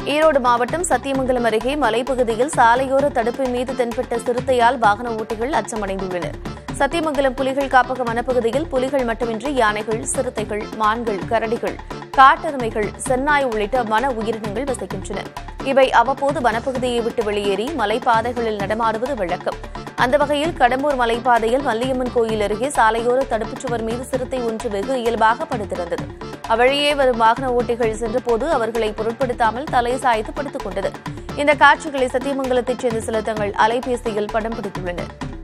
ஈரோடு மாவட்டம் சத்தியமங்கலம் அருகே மலைப்பகுதியில் சாலையோர தடுப்பு மீது தென்பட்ட சிறுத்தையால் வாகன ஓட்டிகள் அச்சமடைந்துள்ளனர் சத்தியமங்கலம் புலிகள் காப்பக வனப்பகுதியில் புலிகள் மட்டுமின்றி யானைகள் சிறுத்தைகள் மான்கள் கரடிகள் காட்டெருமைகள் சென்னாய் உள்ளிட்ட வன உயிரினங்கள் வசிக்கின்றன இவை அவ்வப்போது வனப்பகுதியை விட்டு வெளியேறி மலைப்பாதைகளில் நடமாடுவது வழக்கம் அந்த வகையில் கடம்பூர் மலைப்பாதையில் மல்லியம்மன் கோயில் அருகே சாலையோர தடுப்புச் சுவர் மீது சிறுத்தை ஒன்று வெகு இயல்பாக படுத்திருந்தது அவ்வழியே வரும் வாகன ஓட்டிகள் சென்றபோது அவர்களை பொருட்படுத்தாமல் தலை சாய்த்து படுத்துக் கொண்டது இந்த காட்சிகளை சத்தியமங்கலத்தைச் சேர்ந்த சிலர் தங்கள் அலைபேசியில் படம் பிடித்துள்ளனர்